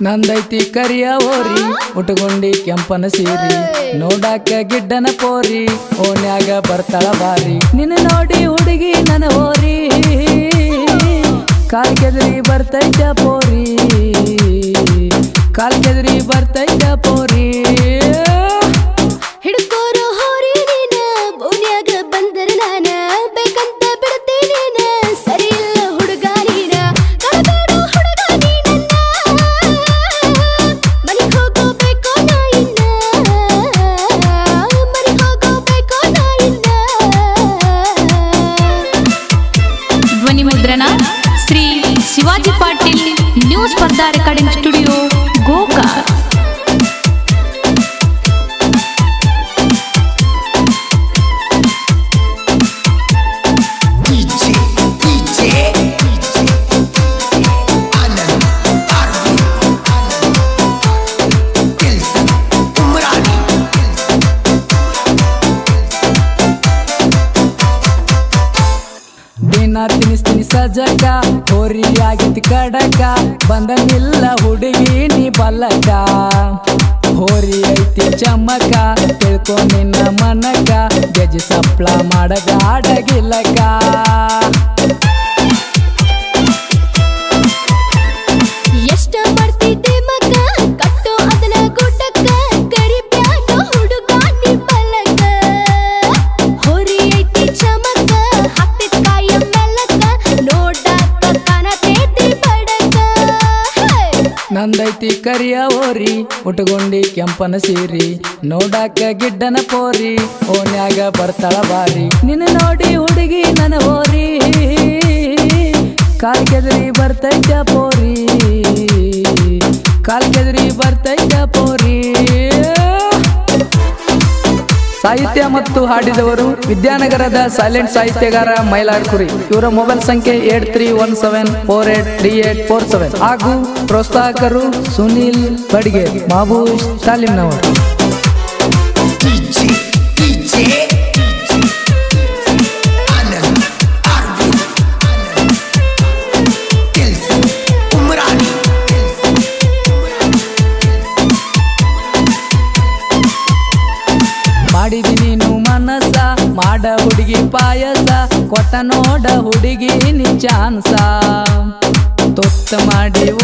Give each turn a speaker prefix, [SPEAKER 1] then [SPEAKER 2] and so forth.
[SPEAKER 1] ನಂದೈತಿ ಕರಿಯ ಓರಿ ಉಟ್ಕೊಂಡಿ ಕೆಂಪನ ಸೀರಿ ನೋಡಾಕ ಗಿಡ್ಡನ ಪೋರಿ ಓನ್ಯಾಗ ಬರ್ತಾಳ ಬಾರಿ ನಿನ್ನ ನೋಡಿ ಹುಡುಗಿ ನನ್ನ ಓರಿ ಕಾಲ್ ಕೆದರಿ ಬರ್ತೈತ ಪೋರಿ ಕಾಲ್ ಕೆದರಿ ಬರ್ತೈತ ಪೋರಿ
[SPEAKER 2] ಹಿಡ್ಕೋರು ಹೋರಿ ನೀನ ಬೋನ್ಯಾಗ ಬಂದರ ನಾನ ಬೇಕಂತ ಬಿಡ್ತೇನೇನ ಸರಿ ಇಲ್ಲ ಹುಡುಗ ನೀನ ಕಳಬೇಡ ಹುಡುಗ ನೀನನ್ನ ಮನಿಗ್ ಹೋಗೋಬೇಕೋ ನಾ ಇನ್ನ ಮನಿಗ್ ಹೋಗೋಬೇಕೋ ನಾ ಇನ್ನ
[SPEAKER 3] ಧ್ವನಿ ಮುದ್ರಣ ಶ್ರೀ ಶಿವಾಜಿ ಪಾಟೀಲ್ ನ್ಯೂಸ್ ಸ್ಪರ್ಧಾ recording studio Gokak
[SPEAKER 4] DJ, DJ, Anand, Arvind, Dilson, Umrani,
[SPEAKER 1] ದಿನ ತಿನಿಸ್ತೀನಿ ಸಜಕ ಹೋರಿ ಆಗಿತ್ತು ಕಡಕ ಬಂದನಿಲ್ಲ ಹುಡುಗಿ ನೀ ಬಲ್ಲಕ ಹೋರಿ ಐತಿ ಚಮಕ ತಿಳ್ಕೊ ನಿನ್ನ ಮನಕ ಗಜ ಸಪ್ಳ ಮಾಡಗ ಆಡಗಿಲ್ಲಕ
[SPEAKER 2] ಎಷ್ಟ ಮಾಡ್ತಿದ್ದೆ ಮಗ ಕಟ್ಟೋ ಅದನ ಗುಡ್ಡಕ್ಕ ಕರಿಬ್ಯಾಡ ಹುಡುಗ ನಿಮ್ಮಲಕ ಹೊರಿ ಐತಿ ಚಮಕ ಹಾಕ್ತಿದ್ ಕಾಯ ಮೆಲ್ಲಕ ನೋಡಾಕ ಕಾಣತೈತಿ ಬಡಕ ಹೇ!
[SPEAKER 1] ನಂದೈತಿ ಕರಿಯ ಓರಿ ಉಟ್ಕೊಂಡಿ ಕೆಂಪನ ಸೀರಿ ನೋಡಾಕ ಗಿಡ್ಡನ ಪೋರಿ ಓನ್ಯಾಗ ಬರ್ತಾಳ ಬಾರಿ ನಿನ್ನ ನೋಡಿ ಹುಡುಗಿ ನನ್ನ ಓರಿ ಕಾಲ್ ಕೆದರಿ ಬರ್ತೈತ ಪೋರಿ ಕಾಲ್ ಕೆದರಿ ಬರ್ತೈತ ಪೋರಿ ಸಾಹಿತ್ಯ ಮತ್ತು ಹಾಡಿದವರು ವಿದ್ಯಾನಗರದ ಸೈಲೆಂಟ್ ಸಾಹಿತ್ಯಗಾರ ಮೈಲಾರ್ಕುರಿ ಇವರ ಮೊಬೈಲ್ ಸಂಖ್ಯೆ eight three one seven four eight three eight four seven ಹಾಗೂ ಪ್ರೋತ್ಸಾಹಕರು Sunil ಬಡ್ಗೆ ಮಾಬೂಷ್ ತಾಲೀಮ್ನವರು
[SPEAKER 4] DJ, DJ, Anand, Arvind, Dilson, Umrani,
[SPEAKER 1] ಮಾಡಿದಿ ನೀನು ಮನಸ ಮಾಡ ಹುಡುಗಿ ಪಾಯಸ ಕೊಟ್ಟ ನೋಡ ಹುಡುಗಿ ನೀ ಚಾನ್ಸ ತೊತ್ತ ಮಾಡಿ